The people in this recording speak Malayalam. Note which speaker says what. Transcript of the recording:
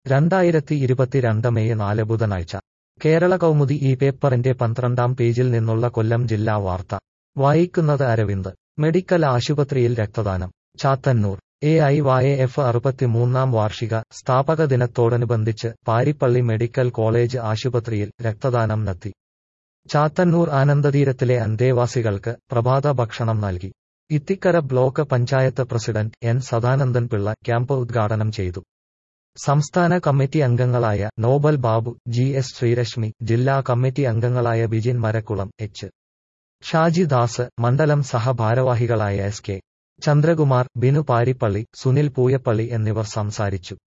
Speaker 1: രണ്ടായിരത്തി ഇരുപത്തിരണ്ട് മെയ് നാല് ബുധനാഴ്ച കേരള കൗമുദി ഈ പേപ്പറിന്റെ പന്ത്രണ്ടാം പേജിൽ നിന്നുള്ള കൊല്ലം ജില്ലാ വാർത്ത വായിക്കുന്നത് അരവിന്ദ് മെഡിക്കൽ ആശുപത്രിയിൽ രക്തദാനം Chathannoor A I Y F അറുപത്തിമൂന്നാം വാർഷിക സ്ഥാപക ദിനത്തോടനുബന്ധിച്ച് പാരിപ്പള്ളി മെഡിക്കൽ കോളേജ് ആശുപത്രിയിൽ രക്തദാനം നടത്തി ചാത്തന്നൂർ ആനന്ദതീരത്തിലെ അന്തേവാസികൾക്ക് പ്രഭാത ഭക്ഷണം നൽകി Ithikkara block panchayat president N Sadanandan Pillai camp ഉദ്ഘാടനം ചെയ്തു സംസ്ഥാന കമ്മിറ്റി അംഗങ്ങളായ നോബൽ ബാബു ജി എസ് ശ്രീരശ്മി ജില്ലാ കമ്മിറ്റി അംഗങ്ങളായ ബിജിൻ മരക്കുളം എച്ച് ഷാജി ദാസ് മണ്ഡലം സഹഭാരവാഹികളായ എസ് കെ ചന്ദ്രകുമാർ ബിനു പാരിപ്പള്ളി സുനിൽ പൂയപ്പള്ളി എന്നിവർ സംസാരിച്ചു